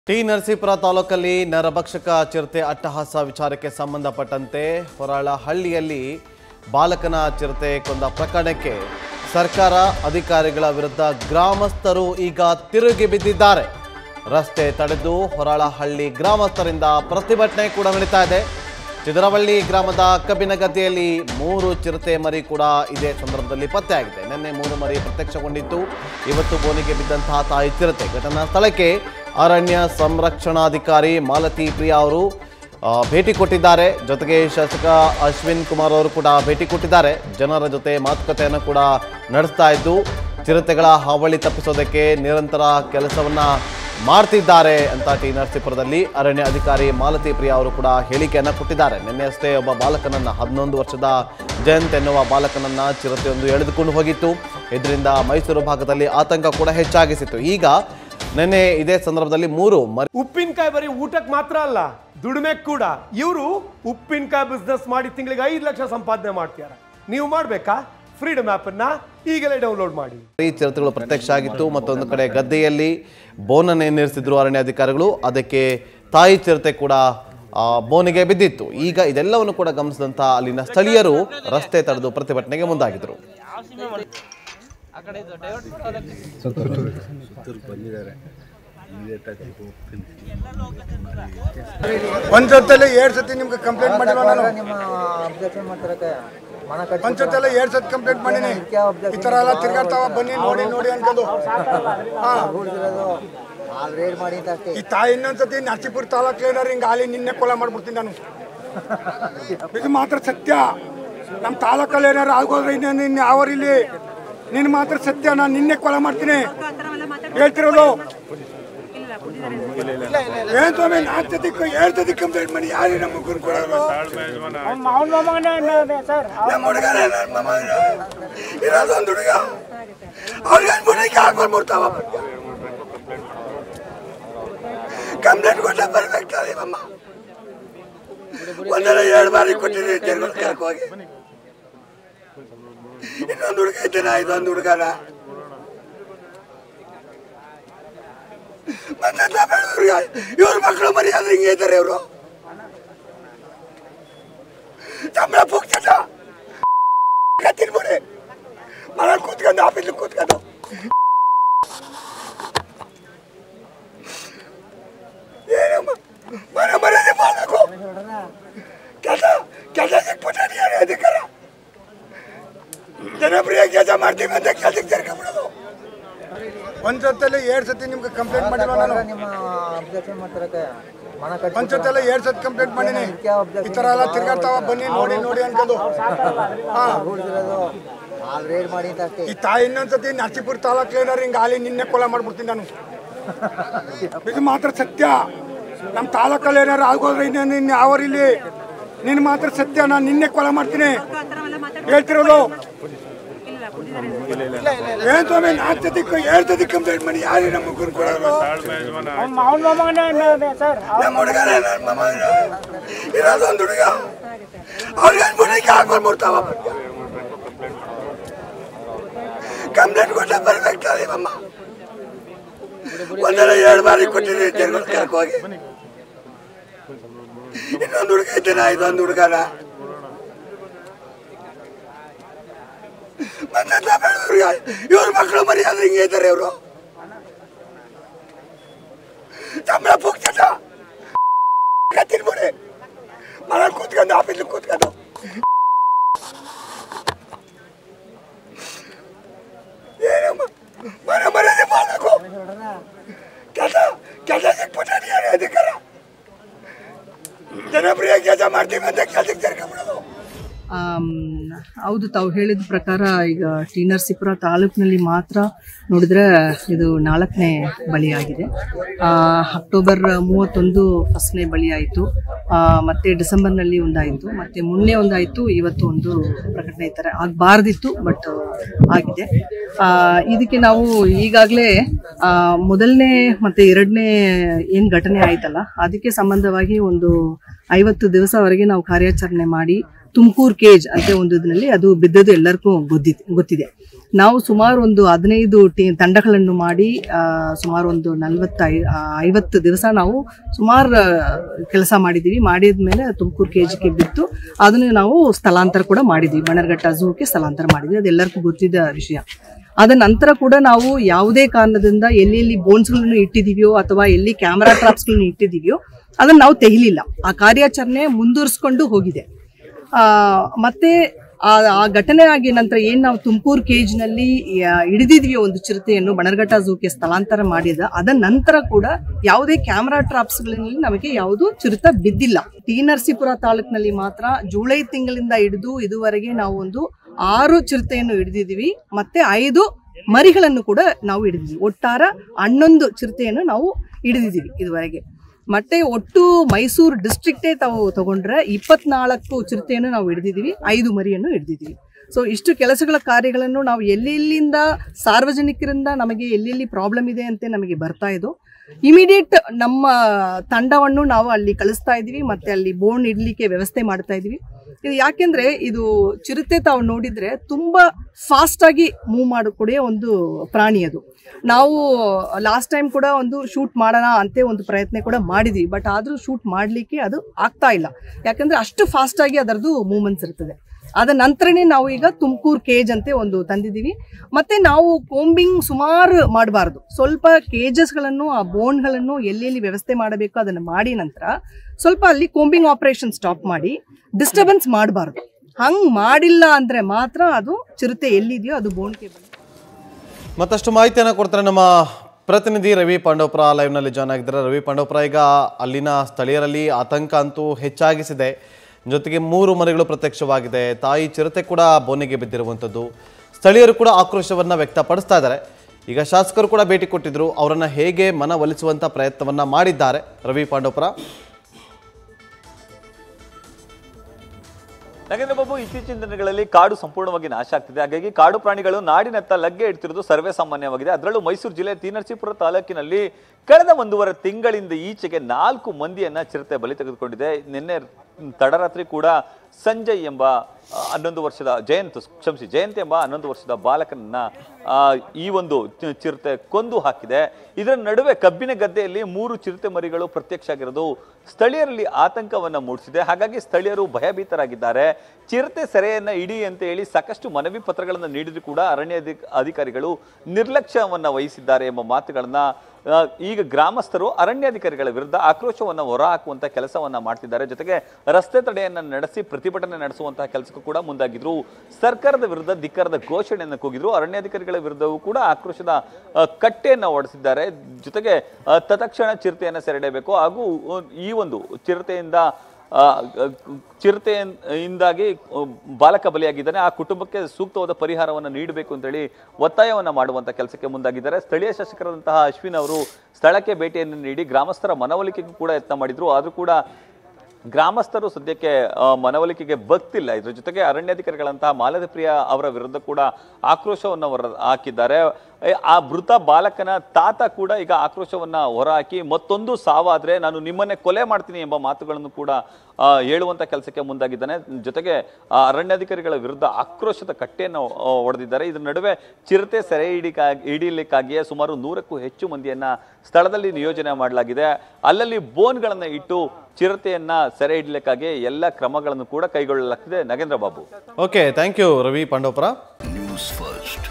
T Narasipura ತಾಲೂಕಲ್ಲಿ ನರಭಕ್ಷಕ ಚಿರತೆ ಅಟ್ಟಹಾಸ ವಿಚಾರಕ್ಕೆ ಸಂಬಂಧಪಟ್ಟಂತೆ ಹೊರಳಹಳ್ಳಿಯಲ್ಲಿ ಬಾಲಕನ ಚಿರತೆ ಕೊಂದ ಪ್ರಕರಣಕ್ಕೆ ಸರ್ಕಾರ ಅಧಿಕಾರಿಗಳ ವಿರುದ್ಧ ಗ್ರಾಮಸ್ಥರು ಈಗ ತಿರುಗಿ ಬಿದ್ದಿದ್ದಾರೆ ರಸ್ತೆ ತಡೆದು ಹೊರಳಹಳ್ಳಿ ಗ್ರಾಮಸ್ಥರಿಂದ ಪ್ರತಿಭಟನೆ ಕೂಡ ನಡೀತಾ ಇದೆ ಚಿದರವಳ್ಳಿ ಗ್ರಾಮದ ಕಬ್ಬಿನ ಗದ್ದೆಯಲ್ಲಿ ಮೂರು ಚಿರತೆ ಮರಿ ಕೂಡ ಇದೇ ಸಂದರ್ಭದಲ್ಲಿ ಪತ್ತೆಯಾಗಿದೆ ನಿನ್ನೆ ಮೂರು ಮರಿ ಪ್ರತ್ಯಕ್ಷಗೊಂಡಿತ್ತು ಇವತ್ತು ಬೋನಿಗೆ ಬಿದ್ದಂತಹ ತಾಯಿ ಚಿರತೆ ಘಟನಾ ಸ್ಥಳಕ್ಕೆ ಅರಣ್ಯ ಸಂರಕ್ಷಣಾಧಿಕಾರಿ ಮಾಲತಿ ಪ್ರಿಯಾ ಅವರು ಆ, ಭೇಟಿ ಕೊಟ್ಟಿದ್ದಾರೆ ಜೊತೆಗೆ ಶಾಸಕ ಅಶ್ವಿನ್ ಕುಮಾರ್ ಅವರು ಕೂಡ ಭೇಟಿ ಕೊಟ್ಟಿದ್ದಾರೆ ಜನರ ಜೊತೆ ಮಾತುಕತೆಯನ್ನು ಕೂಡ ನಡೆಸ್ತಾ ಇದ್ದು ಚಿರತೆಗಳ ಹಾವಳಿ ತಪ್ಪಿಸೋದಕ್ಕೆ ನಿರಂತರ ಕೆಲಸವನ್ನ ಮಾಡ್ತಿದ್ದಾರೆ ಅಂತ ಟಿ ನರಸೀಪುರದಲ್ಲಿ ಅರಣ್ಯ ಅಧಿಕಾರಿ ಮಾಲತಿ ಪ್ರಿಯಾ ಅವರು ಕೂಡ ಹೇಳಿಕೆಯನ್ನ ಕೊಟ್ಟಿದ್ದಾರೆ ನಿನ್ನೆ ಅಷ್ಟೇ ಒಬ್ಬ ಬಾಲಕನನ್ನ ಹದಿನೊಂದು ವರ್ಷದ ಜಯಂತ್ ಎನ್ನುವ ಬಾಲಕನನ್ನ ಚಿರತೆಯೊಂದು ಎಳೆದುಕೊಂಡು ಹೋಗಿತ್ತು ಇದರಿಂದ ಮೈಸೂರು ಭಾಗದಲ್ಲಿ ಆತಂಕ ಕೂಡ ಹೆಚ್ಚಾಗಿಸಿತ್ತು ಈಗ ನಿನ್ನೆ ಇದೇ ಸಂದರ್ಭದಲ್ಲಿ ಮೂರು ಮರಿ ಉಪ್ಪಿನಕಾಯಿ ಬರೀ ಊಟಕ್ಕೆ ಮಾತ್ರ ಅಲ್ಲ ದುಡಿಮೆ ಕೂಡ ಇವರು ಉಪ್ಪಿನಕಾಯಿ ಬಿಸ್ನೆಸ್ ಮಾಡಿ ತಿಂಗಳಿಗೆ ಐದು ಲಕ್ಷ ಸಂಪಾದನೆ ಮಾಡ್ತಾರೆ ನೀವು ಮಾಡ್ಬೇಕಾ ಫ್ರೀಡಮ್ ಅನ್ನ ಈಗಲೇ ಡೌನ್ಲೋಡ್ ಮಾಡಿ ಚಿರತೆಗಳು ಪ್ರತ್ಯಕ್ಷ ಆಗಿತ್ತು ಮತ್ತೊಂದು ಕಡೆ ಗದ್ದೆಯಲ್ಲಿ ಬೋನನ್ನೇ ನಿರ್ಸಿದ್ರು ಅರಣ್ಯ ಅಧಿಕಾರಿಗಳು ಅದಕ್ಕೆ ತಾಯಿ ಚಿರತೆ ಕೂಡ ಆ, ಬೋನಿಗೆ ಬಿದ್ದಿತ್ತು ಈಗ ಇದೆಲ್ಲವನ್ನು ಕೂಡ ಗಮನಿಸಿದಂಥ ಅಲ್ಲಿನ ಸ್ಥಳೀಯರು ರಸ್ತೆ ತಡೆದು ಪ್ರತಿಭಟನೆಗೆ ಮುಂದಾಗಿದ್ರು ಒಂದ್ ಜೊತೆಲಿ ಎರಡ್ ಸತಿ ನಿಮ್ಗೆ ಕಂಪ್ಲೇಂಟ್ ಮಾಡಿಲ್ವ ನಾನು ನಿಮ್ಮ ಅಬ್ಜೆಕ್ಷನ್ ಮಾಡ್ತಾರಕ್ಕೆ ಮನ ಕಟ್ಟಿ ಒಂದ್ ಜೊತೆಲಿ ಎರಡ್ ಸತಿ ಕಂಪ್ಲೇಂಟ್ ಮಾಡೀನಿ ಈ ತರ ಎಲ್ಲ ತಿರ್ಗಾಡ್ತಾವ ಬನ್ನಿ ನೋಡಿ ನೋಡಿ ಅನ್ಕೊಂಡು ಹಾ ಕೂಡಿಸಿರೋದು ಅಲ್ಲಿ ರೇಡ್ ಮಾಡಿ ಅಂತ ಅಷ್ಟೇ ಈ ತಾಯಿ ಇನ್ನೊಂದ್ಸತಿ ನರಸೀಪುರ ತಾಲೂಕು ಏನಾರು ಹಿಂಗೆ ಹಾಲಿ ನಿನ್ನೆ ಕೊಲೆ ಮಾಡ್ಬಿಡ್ತೀನಿ ನಾನು ಇದು ಮಾತ್ರ ಸತ್ಯ ನಮ್ಮ ತಾಲೂಕಲ್ಲಿ ಏನಾರು ಆಗೋದ್ರೆ ಇನ್ನೇನು ಇನ್ನು ಅವರಿಲ್ಲಿ ನಿನ್ನ ಮಾತ್ರ ಸತ್ಯ ನಾನು ನಿನ್ನೆ ಕೊಲೆ ಮಾಡ್ತೀನಿ ಹೇಳ್ತಿರೋದು ಏನ್ ಸ್ವಾಮಿ ನಾಲ್ಕು ಸತಿ ಎರಡು ಸತಿ ಕಂಪ್ಲೇಂಟ್ ಮಾಡಿ ಯಾರು ನಮ್ಮ ಮಗನ್ ಕೊಡೋರು ನಮ್ಮ ಹುಡುಗನೇ ನನ್ನ ಮೊಮ್ಮಗನು. ಇರೋದು ಒಂದು ಹುಡುಗ ಅವ್ರಿಗೆ ಅನ್ಬಿಟ್ಟು ಹಾಕೊಂಡು ಬಿಡ್ತಾವ ಕಂಪ್ಲೇಂಟ್ ಕೊಟ್ಟ ಬರ್ಬೇಕಾದ್ರೆ ಅಮ್ಮ ಒಂದೆಲ್ಲ ಏಳು ಬಾರಿ ಕೊಟ್ಟಿದ್ದೀನಿ ಜರ್ಗಲ್ ಕರ್ಕೊ ಹೋಗಿ ಇನ್ನೊಂದು ಹುಡುಗ ಐತೆನ ಇದೊಂದು ಹುಡುಗನ ಇವ್ರ ಮಕ್ಕಳು ಮರ್ಯಾದೆ ಹಿಂಗೆ ಇದ್ದಾರೆ ಇವರು ಸಂಬಳ ಪುಕ್ಚಟ ತಿನ್ಬಿಡಿ ಮನೇಲಿ ಕೂತ್ಕೊಂಡು ಆಫೀಸಲ್ಲಿ ಕೂತ್ಕೊಂಡು ಏನಮ್ಮ ಮನೆ ಮರ್ಯಾದೆ ಮಾಡಬೇಕು ಕೆಲಸ ಕೆಲಸ ಸಿಕ್ಬಿಟ್ಟಾನೆ ಯಾರು ಅಧಿಕಾರ ಜನಪ್ರಿಯ ಕೆಲಸ ಮಾಡ್ತೀವಿ ಅಂತ ಕೆಲಸಕ್ಕೆ ಸೇರ್ಕೊಂಡ್ಬಿಡೋದು ಒಂದ್ ಜೊತೆಲಿ ಎರಡ್ ಸತಿ ನಿಮ್ಗೆ ಕಂಪ್ಲೇಂಟ್ ಮಾಡಿಲ್ವ ನಾನು ನಿಮ್ಮ ಅಬ್ಜೆಕ್ಷನ್ ಮಾಡ್ತಾರಕ್ಕೆ ಮನ ಕಟ್ಟಿ ಒಂದ್ ಜೊತೆಲಿ ಎರಡ್ ಸತಿ ಕಂಪ್ಲೇಂಟ್ ಮಾಡೀನಿ ಈ ತರ ಎಲ್ಲ ತಿರ್ಗಾಡ್ತಾವ ಬನ್ನಿ ನೋಡಿ ನೋಡಿ ಅನ್ಕೊಂಡು ಹಾ ಕೂಡಿಸಿರೋದು ಅಲ್ಲಿ ರೇಡ್ ಮಾಡಿ ಅಂತ ಅಷ್ಟೇ ಈ ತಾಯಿ ಇನ್ನೊಂದ್ಸತಿ ನರಸೀಪುರ ತಾಲೂಕು ಏನಾರು ಹಿಂಗೆ ಹಾಲಿ ನಿನ್ನೆ ಕೊಲೆ ಮಾಡ್ಬಿಡ್ತೀನಿ ನಾನು ಇದು ಮಾತ್ರ ಸತ್ಯ ನಮ್ಮ ತಾಲೂಕಲ್ಲಿ ಏನಾರು ಆಗೋದ್ರೆ ಇನ್ನೇನು ಇನ್ನು ಅವರಿಲ್ಲಿ ನಿನ್ನ ಮಾತ್ರ ಸತ್ಯ ನಾನು ನಿನ್ನೆ ಕೊಲೆ ಮಾಡ್ತೀನಿ ಹೇಳ್ತಿರೋದು ಏನ್ ಸ್ವಾಮಿ ನಾಲ್ಕು ಸತಿ ಎರಡು ಸತಿ ಕಂಪ್ಲೇಂಟ್ ಮಾಡಿ ಯಾರು ನಮ್ಮ ಮಗನ್ ಕೊಡೋರು ನಮ್ಮ ಹುಡುಗನೇ ನನ್ನ ಮೊಮ್ಮಗನು. ಇರೋದು ಒಂದು ಹುಡುಗ ಅವ್ರಿಗೆ ಅನ್ಬಿಟ್ಟು ಹಾಕೊಂಡು ಬಿಡ್ತಾವ ಕಂಪ್ಲೇಂಟ್ ಕೊಟ್ಟ ಬರ್ಬೇಕಾದ್ರೆ ಅಮ್ಮ ಒಂದೆಲ್ಲ ಏಳು ಬಾರಿ ಕೊಟ್ಟಿದ್ದೀನಿ ಜರ್ಗಲ್ ಕರ್ಕೊ ಹೋಗಿ ಇನ್ನೊಂದು ಹುಡುಗ ಐತೆನ ಇದೊಂದು ಹುಡುಗನ ಇವ್ರ ಮಕ್ಕಳು ಮರ್ಯಾದೆ ಹಿಂಗೆ ಇದ್ದಾರೆ ಇವರು ಸಂಬಳ ಪುಕ್ಚಟ ತಿನ್ಬಿಡಿ ಮನೇಲಿ ಕೂತ್ಕೊಂಡು ಆಫೀಸಲ್ಲಿ ಕೂತ್ಕೊಂಡು ಏನಮ್ಮ ಮನೆ ಮರ್ಯಾದೆ ಮಾಡಬೇಕು ಕೆಲಸ ಕೆಲಸ ಸಿಕ್ಬಿಟ್ಟಾನೆ ಯಾರು ಅಧಿಕಾರ ಜನಪ್ರಿಯ ಕೆಲಸ ಮಾಡ್ತೀವಿ ಅಂತ ಕೆಲಸಕ್ಕೆ ಸೇರ್ಕೊಂಡ್ಬಿಡೋದು ಆಮ್, ಹೌದು ತಾವು ಹೇಳಿದ ಪ್ರಕಾರ ಈಗ ಟಿ ನರಸೀಪುರ ತಾಲೂಕಿನಲ್ಲಿ ಮಾತ್ರ ನೋಡಿದ್ರೆ ಇದು ನಾಲ್ಕನೇ ಬಲಿಯಾಗಿದೆ ಆ, ಅಕ್ಟೋಬರ್ ಮೂವತ್ತೊಂದು ಫಸ್ಟ್ನೇ ಬಲಿ ಆಯಿತು ಮತ್ತು ಡಿಸೆಂಬರ್ನಲ್ಲಿ ಒಂದಾಯಿತು ಮತ್ತು ಮೊನ್ನೆ ಒಂದಾಯಿತು ಇವತ್ತು ಒಂದು ಪ್ರಕಟಣೆ ಈ ಥರ ಆಗಬಾರ್ದಿತ್ತು ಬಟ್ ಆಗಿದೆ ಆ, ಇದಕ್ಕೆ ನಾವು ಈಗಾಗಲೇ ಮೊದಲನೇ ಮತ್ತು ಎರಡನೇ ಏನು ಘಟನೆ ಆಯ್ತಲ್ಲ ಅದಕ್ಕೆ ಸಂಬಂಧವಾಗಿ ಒಂದು ಐವತ್ತು ದಿವಸವರೆಗೆ ನಾವು ಕಾರ್ಯಾಚರಣೆ ಮಾಡಿ ತುಮಕೂರು ಕೇಜ್ ಅಂತ ಒಂದು ಇದರಲ್ಲಿ ಅದು ಬಿದ್ದದ್ದು ಎಲ್ಲರಿಗೂ ಗೊತ್ತಿ ಗೊತ್ತಿದೆ ನಾವು ಸುಮಾರು ಒಂದು ಹದಿನೈದು ಟಿ ತಂಡಗಳನ್ನು ಮಾಡಿ ಆ, ಸುಮಾರು ಒಂದು ನಲವತ್ತೈ ಐವತ್ತು ದಿವಸ ನಾವು ಸುಮಾರು ಕೆಲಸ ಮಾಡಿದ್ದೀವಿ ಮಾಡಿದ್ಮೇಲೆ ತುಮಕೂರು ಕೇಜ್ಗೆ ಬಿತ್ತು ಅದನ್ನು ನಾವು ಸ್ಥಳಾಂತರ ಕೂಡ ಮಾಡಿದ್ವಿ ಬಣರ್ಘಟ್ಟ ಝೂಗೆ ಸ್ಥಳಾಂತರ ಮಾಡಿದ್ವಿ ಅದು ಎಲ್ಲರಿಗೂ ಗೊತ್ತಿದ್ದ ವಿಷಯ ಅದ ನಂತರ ಕೂಡ ನಾವು ಯಾವುದೇ ಕಾರಣದಿಂದ ಎಲ್ಲಿ ಎಲ್ಲಿ ಬೋನ್ಸ್ಗಳನ್ನು ಇಟ್ಟಿದೀವಿಯೋ ಅಥವಾ ಎಲ್ಲಿ ಕ್ಯಾಮರಾ ಟ್ರಾಪ್ಸ್ಗಳನ್ನು ಇಟ್ಟಿದೀವಿಯೋ ಅದನ್ನ ನಾವು ತೆಗಿಲಿಲ್ಲ ಆ ಕಾರ್ಯಾಚರಣೆ ಮುಂದುವರಿಸ್ಕೊಂಡು ಹೋಗಿದೆ ಆ, ಮತ್ತೆ ಆ ಆ ಘಟನೆ ಆಗಿ ನಂತರ ಏನ್ ನಾವು ತುಮಕೂರು ಕೇಜ್ನಲ್ಲಿ ಹಿಡಿದಿದ್ವಿ ಒಂದು ಚಿರತೆಯನ್ನು ಬಣರ್ಘಟ್ಟ ಝೂಗೆ ಸ್ಥಳಾಂತರ ಮಾಡಿದ ಅದ ನಂತರ ಕೂಡ ಯಾವುದೇ ಕ್ಯಾಮರಾ ಟ್ರಾಪ್ಸ್ಗಳಲ್ಲಿ ನಮಗೆ ಯಾವುದು ಚಿರುತ ಬಿದ್ದಿಲ್ಲ ಟಿ ನರಸೀಪುರ ತಾಲೂಕಿನಲ್ಲಿ ಮಾತ್ರ ಜುಲೈ ತಿಂಗಳಿಂದ ಹಿಡಿದು ಇದುವರೆಗೆ ನಾವು ಒಂದು ಆರು ಚಿರತೆಯನ್ನು ಹಿಡಿದಿದ್ದೀವಿ ಮತ್ತೆ ಐದು ಮರಿಗಳನ್ನು ಕೂಡ ನಾವು ಹಿಡಿದಿದ್ವಿ ಒಟ್ಟಾರ ಹನ್ನೊಂದು ಚಿರತೆಯನ್ನು ನಾವು ಹಿಡಿದಿದ್ದೀವಿ ಇದುವರೆಗೆ ಮತ್ತೆ ಒಟ್ಟು ಮೈಸೂರು ಡಿಸ್ಟ್ರಿಕ್ಟೇ ತಾವು ತಗೊಂಡ್ರೆ ಇಪ್ಪತ್ನಾಲ್ಕು ಚಿರತೆಯನ್ನು ನಾವು ಹಿಡಿದಿದ್ದೀವಿ ಐದು ಮರಿಯನ್ನು ಹಿಡಿದಿದ್ದೀವಿ ಸೊ ಇಷ್ಟು ಕೆಲಸಗಳ ಕಾರ್ಯಗಳನ್ನು ನಾವು ಎಲ್ಲೆಲ್ಲಿಂದ ಸಾರ್ವಜನಿಕರಿಂದ ನಮಗೆ ಎಲ್ಲೆಲ್ಲಿ ಪ್ರಾಬ್ಲಮ್ ಇದೆ ಅಂತ ನಮಗೆ ಬರ್ತಾ ಇದ್ದು ಇಮಿಡಿಯೇಟ್ ನಮ್ಮ ತಂಡವನ್ನು ನಾವು ಅಲ್ಲಿ ಕಳಿಸ್ತಾ ಇದ್ದೀವಿ ಮತ್ತೆ ಅಲ್ಲಿ ಬೋನ್ ಇಡ್ಲಿಕ್ಕೆ ವ್ಯವಸ್ಥೆ ಮಾಡ್ತಾ ಇದ್ದೀವಿ ಇದು ಯಾಕೆಂದ್ರೆ ಇದು ಚಿರತೆ ತಾವು ನೋಡಿದ್ರೆ ತುಂಬಾ ಫಾಸ್ಟ್ ಆಗಿ ಮೂವ್ ಮಾಡக்கூடிய ಒಂದು ಪ್ರಾಣಿ ಅದು ನಾವು ಲಾಸ್ಟ್ ಟೈಮ್ ಕೂಡ ಒಂದು ಶೂಟ್ ಮಾಡೋಣ ಅಂತ ಒಂದು ಪ್ರಯತ್ನ ಕೂಡ ಮಾಡಿದ್ವಿ ಬಟ್ ಆದ್ರೂ ಶೂಟ್ ಮಾಡಲಿಕ್ಕೆ ಅದು ಆಗ್ತಾ ಇಲ್ಲ ಯಾಕಂದ್ರೆ ಅಷ್ಟು ಫಾಸ್ಟ್ ಆಗಿ ಅದರದ್ದು ಮೂವ್ಮೆಂಟ್ಸ್ ಇರ್ತದೆ ಅದ ನಂತರನೇ ನಾವು ಈಗ ತುಮಕೂರು ಕೇಜ್ ಅಂತ ಒಂದು ತಂದಿದ್ದೀವಿ ಮತ್ತೆ ನಾವು ಕೋಂಬಿಂಗ್ ಸುಮಾರು ಮಾಡಬಾರ್ದು ಸ್ವಲ್ಪ ಕೇಜಸ್ಗಳನ್ನು ಆ ಬೋನ್ಗಳನ್ನು ಎಲ್ಲೆಲ್ಲಿ ವ್ಯವಸ್ಥೆ ಮಾಡಬೇಕು ಅದನ್ನು ಮಾಡಿ ನಂತರ ಸ್ವಲ್ಪ ಅಲ್ಲಿ ಕೋಂಬಿಂಗ್ ಆಪರೇಷನ್ ಸ್ಟಾಪ್ ಮಾಡಿ ಡಿಸ್ಟರ್ಬೆನ್ಸ್ ಮಾಡಬಾರ್ದು ಹಂಗ್ ಮಾಡಿಲ್ಲ ಅಂದ್ರೆ ಮಾತ್ರ ಅದು ಚಿರತೆ ಎಲ್ಲಿದೆಯೋ ಅದು ಬೋನ್ಗೆ ಬಂದು ಮತ್ತಷ್ಟು ಮಾಹಿತಿಯನ್ನು ಕೊಡ್ತಾರೆ ನಮ್ಮ ಪ್ರತಿನಿಧಿ ರವಿ ಪಾಂಡವಪುರ ಲೈವ್ನಲ್ಲಿ ಜಾಯ್ನ್ ಆಗಿದ್ದಾರೆ ರವಿ ಪಾಂಡವಪುರ ಈಗ ಅಲ್ಲಿನ ಸ್ಥಳೀಯರಲ್ಲಿ ಆತಂಕ ಅಂತೂ ಹೆಚ್ಚಾಗಿಸಿದೆ ಜೊತೆಗೆ ಮೂರು ಮರಿಗಳು ಪ್ರತ್ಯಕ್ಷವಾಗಿದೆ ತಾಯಿ ಚಿರತೆ ಕೂಡ ಬೋನಿಗೆ ಬಿದ್ದಿರುವಂಥದ್ದು ಸ್ಥಳೀಯರು ಕೂಡ ಆಕ್ರೋಶವನ್ನು ವ್ಯಕ್ತಪಡಿಸ್ತಾ ಇದ್ದಾರೆ ಈಗ ಶಾಸಕರು ಕೂಡ ಭೇಟಿ ಕೊಟ್ಟಿದ್ರು ಅವರನ್ನು ಹೇಗೆ ಮನವೊಲಿಸುವಂಥ ಪ್ರಯತ್ನವನ್ನು ಮಾಡಿದ್ದಾರೆ ರವಿ ಪಾಂಡವಪುರ ನಾಗೇಂದ್ರ ಬಾಬು ಇತ್ತೀಚಿನ ದಿನಗಳಲ್ಲಿ ಕಾಡು ಸಂಪೂರ್ಣವಾಗಿ ನಾಶ ಆಗ್ತಿದೆ ಹಾಗಾಗಿ ಕಾಡು ಪ್ರಾಣಿಗಳು ನಾಡಿನತ್ತ ಲಗ್ಗೆ ಇಡ್ತಿರೋದು ಸರ್ವೇ ಸಾಮಾನ್ಯವಾಗಿದೆ ಅದರಲ್ಲೂ ಮೈಸೂರು ಜಿಲ್ಲೆ ತೀನರಸೀಪುರ ತಾಲೂಕಿನಲ್ಲಿ ಕಳೆದ ಒಂದೂವರೆ ತಿಂಗಳಿಂದ ಈಚೆಗೆ ನಾಲ್ಕು ಮಂದಿಯನ್ನ ಚಿರತೆ ಬಲಿ ತೆಗೆದುಕೊಂಡಿದೆ ನಿನ್ನೆ ತಡರಾತ್ರಿ ಕೂಡ ಸಂಜಯ್ ಎಂಬ ಆ, ಹನ್ನೊಂದು ವರ್ಷದ ಜಯಂತ್ ಕ್ಷಮಿಸಿ ಜಯಂತ್ ಎಂಬ ಹನ್ನೊಂದು ವರ್ಷದ ಬಾಲಕನನ್ನ ಆ, ಈ ಒಂದು ಚಿ- ಚಿರತೆ ಕೊಂದು ಹಾಕಿದೆ ಇದರ ನಡುವೆ ಕಬ್ಬಿನ ಗದ್ದೆಯಲ್ಲಿ ಮೂರು ಚಿರತೆ ಮರಿಗಳು ಪ್ರತ್ಯಕ್ಷ ಆಗಿರೋದು ಸ್ಥಳೀಯರಲ್ಲಿ ಆತಂಕವನ್ನ ಮೂಡಿಸಿದೆ ಹಾಗಾಗಿ ಸ್ಥಳೀಯರು ಭಯಭೀತರಾಗಿದ್ದಾರೆ ಚಿರತೆ ಸೆರೆಯನ್ನ ಇಡಿ ಅಂತ ಹೇಳಿ ಸಾಕಷ್ಟು ಮನವಿ ಪತ್ರಗಳನ್ನು ನೀಡಿದ್ರು ಕೂಡ ಅರಣ್ಯ ಅಧಿ- ಅಧಿಕಾರಿಗಳು ನಿರ್ಲಕ್ಷ್ಯವನ್ನ ವಹಿಸಿದ್ದಾರೆ ಎಂಬ ಮಾತುಗಳನ್ನ ಆ, ಈಗ ಗ್ರಾಮಸ್ಥರು ಅರಣ್ಯಾಧಿಕಾರಿಗಳ ವಿರುದ್ಧ ಆಕ್ರೋಶವನ್ನ ಹೊರಹಾಕುವಂತ ಕೆಲಸವನ್ನ ಮಾಡ್ತಿದ್ದಾರೆ ಜೊತೆಗೆ ರಸ್ತೆ ತಡೆಯನ್ನ ನಡೆಸಿ ಪ್ರತಿಭಟನೆ ನಡೆಸುವಂತಹ ಕೆಲಸಕ್ಕೂ ಕೂಡ ಮುಂದಾಗಿದ್ರು ಸರ್ಕಾರದ ವಿರುದ್ಧ ಧಿಕ್ಕಾರದ ಘೋಷಣೆಯನ್ನು ಕೂಗಿದ್ರು ಅರಣ್ಯಾಧಿಕಾರಿಗಳ ವಿರುದ್ಧವೂ ಕೂಡ ಆಕ್ರೋಶದ ಆ, ಕಟ್ಟೆಯನ್ನ ಹೊಡೆಸಿದ್ದಾರೆ ಜೊತೆಗೆ ಆ, ತತ್ಕ್ಷಣ ಚಿರತೆಯನ್ನ ಸೆರೆಹಿಡಿಯಬೇಕು ಹಾಗೂ ಆ, ಈ ಒಂದು ಚಿರತೆಯಿಂದ ಆ, ಚಿರತೆಯಿಂದಾಗಿ ಆ, ಬಾಲಕ ಬಲಿಯಾಗಿದ್ದಾನೆ ಆ ಕುಟುಂಬಕ್ಕೆ ಸೂಕ್ತವಾದ ಪರಿಹಾರವನ್ನು ನೀಡಬೇಕು ಅಂತೇಳಿ ಒತ್ತಾಯವನ್ನ ಮಾಡುವಂತ ಕೆಲಸಕ್ಕೆ ಮುಂದಾಗಿದ್ದಾರೆ ಸ್ಥಳೀಯ ಶಾಸಕರಾದಂತಹ ಅಶ್ವಿನ್ ಅವರು ಸ್ಥಳಕ್ಕೆ ಭೇಟಿಯನ್ನು ನೀಡಿ ಗ್ರಾಮಸ್ಥರ ಮನವೊಲಿಕೆಗೂ ಕೂಡ ಯತ್ನ ಮಾಡಿದ್ರು ಆದ್ರೂ ಕೂಡ ಗ್ರಾಮಸ್ಥರು ಸದ್ಯಕ್ಕೆ ಆ, ಮನವೊಲಿಕೆಗೆ ಬರ್ತಿಲ್ಲ ಇದ್ರ ಜೊತೆಗೆ ಅರಣ್ಯಾಧಿಕಾರಿಗಳಂತಹ ಮಾಲದ ಪ್ರಿಯ ಅವರ ವಿರುದ್ಧ ಕೂಡ ಆಕ್ರೋಶವನ್ನು ಹೊರ ಹಾಕಿದ್ದಾರೆ ಏ, ಆ ಮೃತ ಬಾಲಕನ ತಾತ ಕೂಡ ಈಗ ಆಕ್ರೋಶವನ್ನ ಹೊರಹಾಕಿ ಮತ್ತೊಂದು ಸಾವಾದ್ರೆ ನಾನು ನಿಮ್ಮನ್ನೇ ಕೊಲೆ ಮಾಡ್ತೀನಿ ಎಂಬ ಮಾತುಗಳನ್ನು ಕೂಡ ಆ, ಹೇಳುವಂತ ಕೆಲಸಕ್ಕೆ ಮುಂದಾಗಿದ್ದಾನೆ ಜೊತೆಗೆ ಆ, ಅರಣ್ಯಾಧಿಕಾರಿಗಳ ವಿರುದ್ಧ ಆಕ್ರೋಶದ ಕಟ್ಟೆಯನ್ನು ಆ, ಹೊಡೆದಿದ್ದಾರೆ ಇದ್ರ ನಡುವೆ ಚಿರತೆ ಸೆರೆ ಹಿಡಿಕಾಗಿ ಹಿಡಿಯಲಿಕ್ಕಾಗಿಯೇ ಸುಮಾರು ನೂರಕ್ಕೂ ಹೆಚ್ಚು ಮಂದಿಯನ್ನ ಸ್ಥಳದಲ್ಲಿ ನಿಯೋಜನೆ ಮಾಡಲಾಗಿದೆ ಅಲ್ಲಲ್ಲಿ ಬೋನ್ಗಳನ್ನ ಇಟ್ಟು ಚಿರತೆಯನ್ನ ಸೆರೆ ಹಿಡಿಯಲಿಕ್ಕಾಗಿ ಎಲ್ಲ ಕ್ರಮಗಳನ್ನು ಕೂಡ ಕೈಗೊಳ್ಳಲಾಗ್ತಿದೆ Nagendra Babu okay thank you Ravi Pandavapura news first